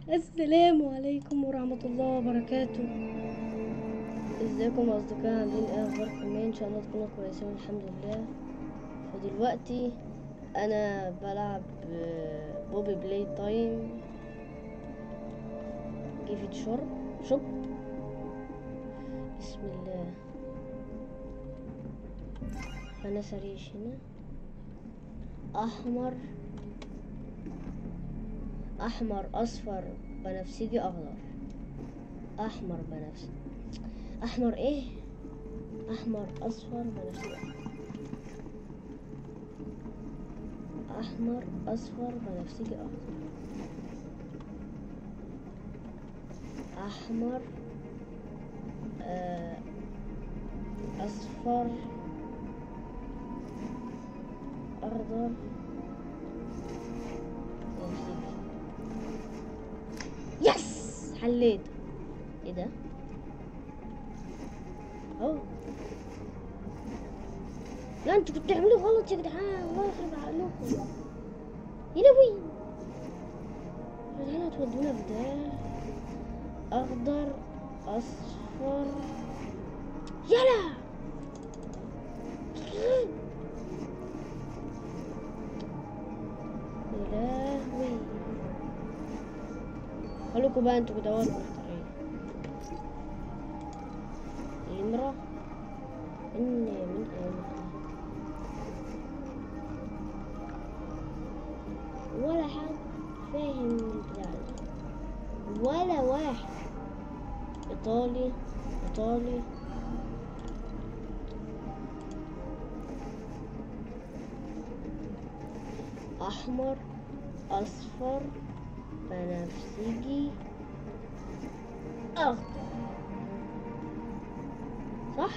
السلام عليكم ورحمة الله وبركاته ازيكم يا اصدقائي عاملين ايه اخباركم ايه ان شاء الله تكونوا كويسين الحمد لله ودلوقتي انا بلعب آه، بوبي بلاي تايم جيفت شرب شوب بسم الله انا سريش هنا احمر احمر اصفر بنفسجي اخضر احمر بنفسجي احمر ايه احمر اصفر بنفسجي احمر اصفر بنفسجي اخضر احمر آه، اصفر اخضر بنفسجي يس حليت ايه ده اهو لا انتوا كنتوا بتعملوا غلط يا جدعان الله يخرب عقلكم يا لوي يا جدعان هتودونا في ده اخضر اصفر يلا يا لهوي خلوكوا بقى انتوا كده واقفين مختارين الامرأة ان من ايامها ولا حد فاهم البتاع ده. ولا واحد ايطالي ايطالي احمر اصفر بنفسجي اخضر صح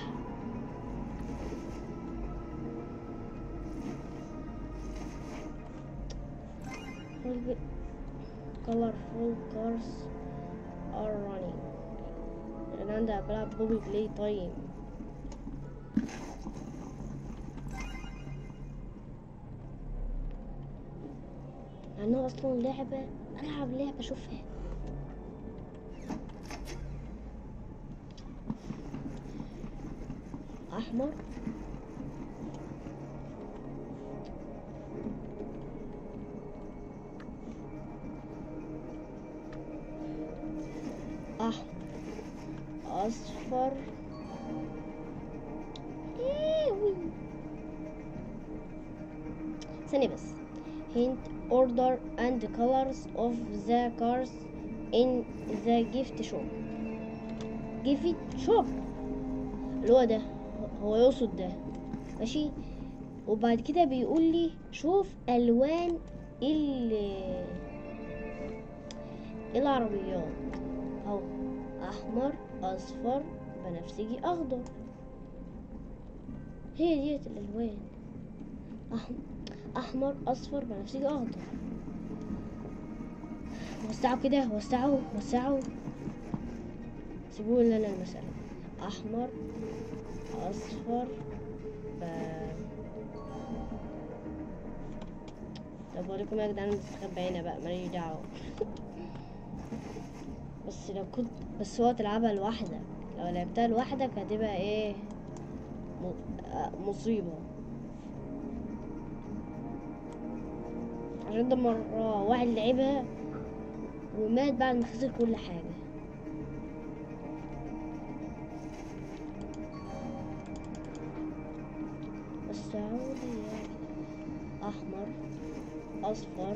colorful cars are running انا عندي بلعب بوبي بلاي تايم لانه اصلا لعبة العب لعبة اشوفها احمر احمر اصفر إيوي. ثانية بس hint order and colors of the cars in the gift shop gift shop اللي هو ده هو يقصد ده ماشي وبعد كده بيقول لي شوف الوان ال العربيات اهو احمر اصفر بنفسجي اخضر هي ديت الالوان أح- احمر اصفر بنفسجي اخضر وسعوا كده وسعوا وسعوا سيبوا لنا المسألة احمر اصفر ب... طب بقولكم يا جدعان مستخبى هنا بقى ماليش دعوة بس لو كنت بس هو تلعبها لوحدك لو لعبتها لوحدك هتبقى ايه م- آه، مصيبة عشان ده مرة واحد لعبها ومات بعد ما خسر كل حاجة بس عودي يا أحمر أصفر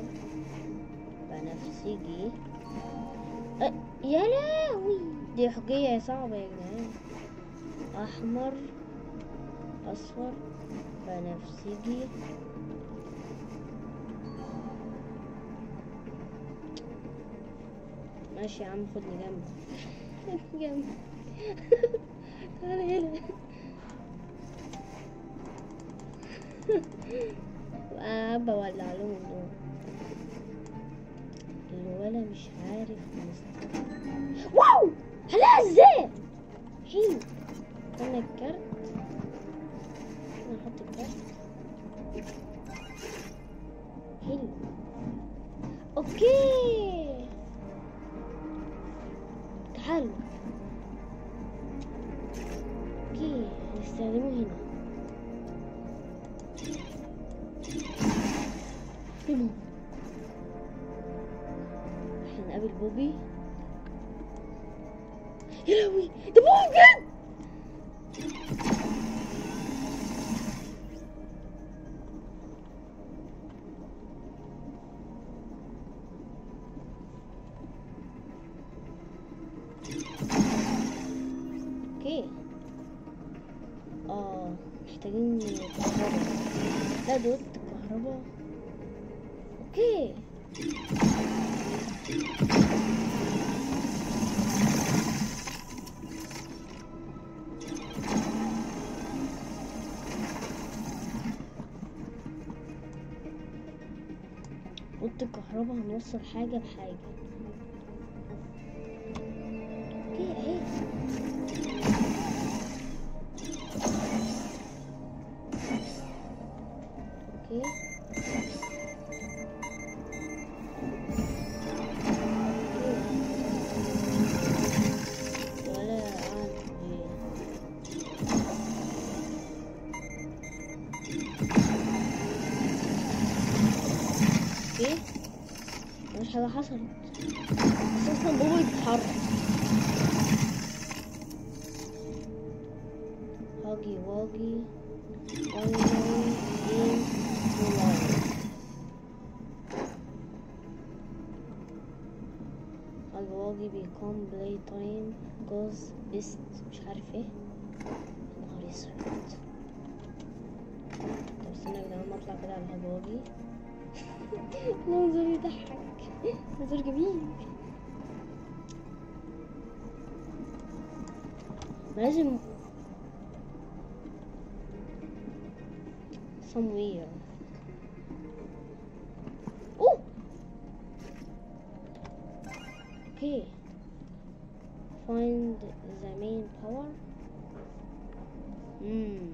بنفسجي أه يا لهوي دي حجية صعبة يا جدعان أحمر أصفر بنفسجي ماشي يا عم خدني جنبك جنبك تعالى هنا أبا ولع لهم النور الولا مش عارف مست- واو هلا ازاي حلو انا الكارت انا احط الكارت حلو اوكي هنقابل بوبي يا لهوي ده بوبي بجد اوكي اه محتاجين كهرباء لا دوت كهرباء اوكي اوضه الكهرباء هنوصل حاجه بحاجه اوكي اهي اوكي ولا عندي اوكي مش حاجة حصلت بس اصلا بابا بيتحرك هاجي واجي online in July. هاجي واجي بيكون بلاي تايم جوز بيست مش عارف ايه نهار اسود طب استنى يا جدعان ما اطلع كده على هاجي واجي منظر يضحك منظر جميل ما لازم somewhere. Oh! Okay. Find the main power. Hmm.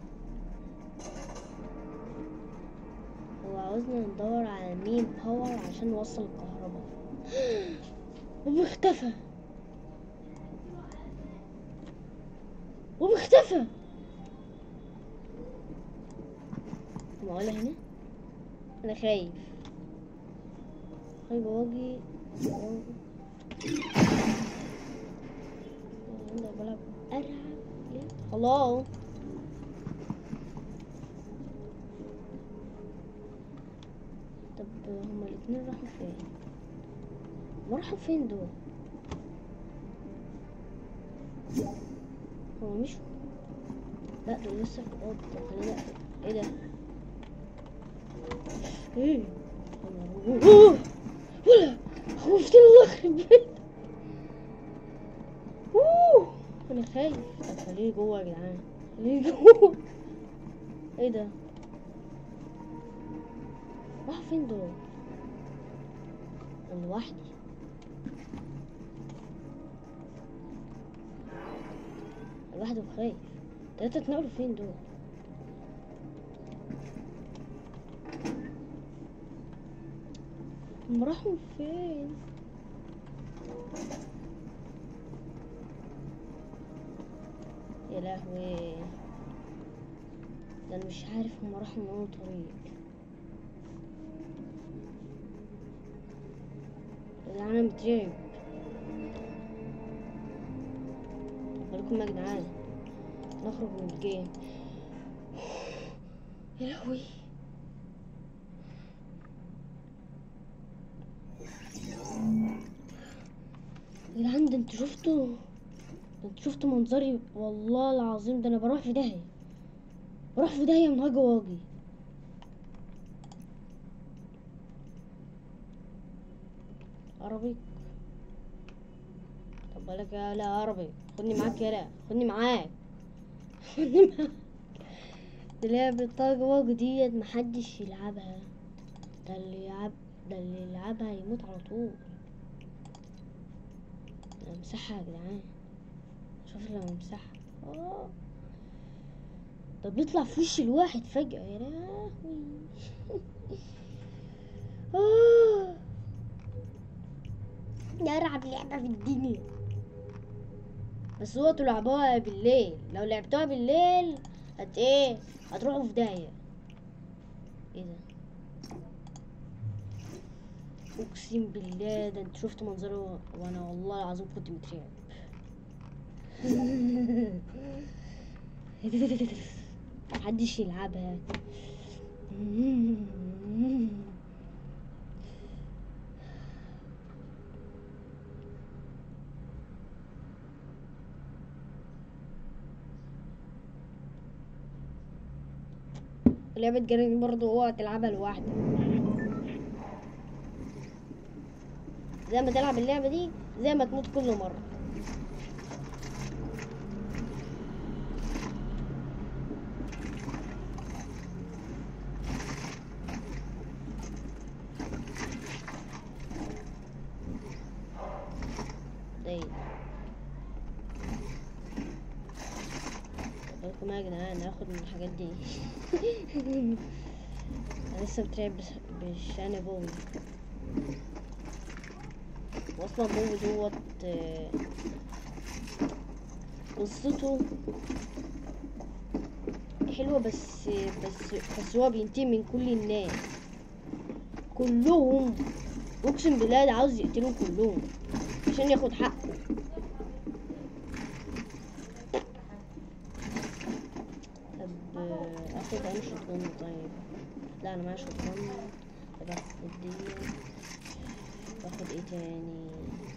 هو عاوزنا ندور على المين باور عشان نوصل الكهرباء وبي اختفى وبي اختفى معقولة هنا انا خايف خايف واجي عندك بلعب العب ليه هلو طب هما الاتنين راحوا فين راحوا فين دول هو مشوا لا دول لسه في الأوضة طب خلينا ايه ده ايه أوه. ولا خوفتني الله يخرب بيت اوه انا خايف طب خليه جوه يا جدعان خليه جوه ايه ده راح فين دول انا لوحدي لوحدي وخايف تلاتة اتنقلوا فين دول هم راحوا فين يا لهوي ده انا مش عارف هم راحوا من أي طريق يا جدعان انا مترعب بالكم يا جدعان نخرج من الجيم يا لهوي يا جدعان ده انتوا شفتوا ده انتوا شفتوا منظري والله العظيم ده انا بروح في داهية بروح في داهية من هاجي واجي عربي طب بالك يا لا عربي خدني معاك يا لا خدني معاك خدني معاك دي لعبة طاقة واجي ديت محدش يلعبها ده اللي يلعب ده اللي يلعبها يموت على طول انا امسحها يا جدعان شوف لما امسحها اه ده بيطلع في وش الواحد فجأة يا لهوي آه. يا ألعب لعبة في الدنيا بس هو تلعبوها بالليل لو لعبتوها بالليل هت ايه هتروحوا في داهية ايه ده اقسم بالله ده انت شفت منظره وانا والله العظيم كنت مترعب محدش يلعبها لعبة جري برضه اوعى تلعبها لوحدك زي ما تلعب اللعبة دي زي ما تموت كل مرة طيب بالكم يا جدعان هاخد من الحاجات دي انا لسه بترعب بس- بشان بوي واصلا بوي دوت آه، قصته حلوة بس بس بس هو بينتقم من كل الناس كلهم اقسم بالله ده عاوز يقتلهم كلهم عشان ياخد حقه طب آه، اخد انا شوتجن طيب لا انا معايا شوتجن طب اخد دي باخد ايه تاني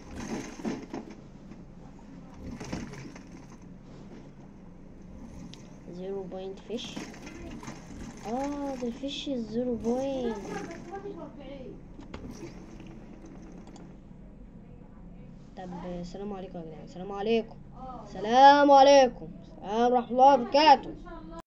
زيرو بوينت فيش اه ده الفيش الزيرو بوينت طب السلام عليكم يا جدعان السلام عليكم السلام عليكم السلام ورحمة الله وبركاته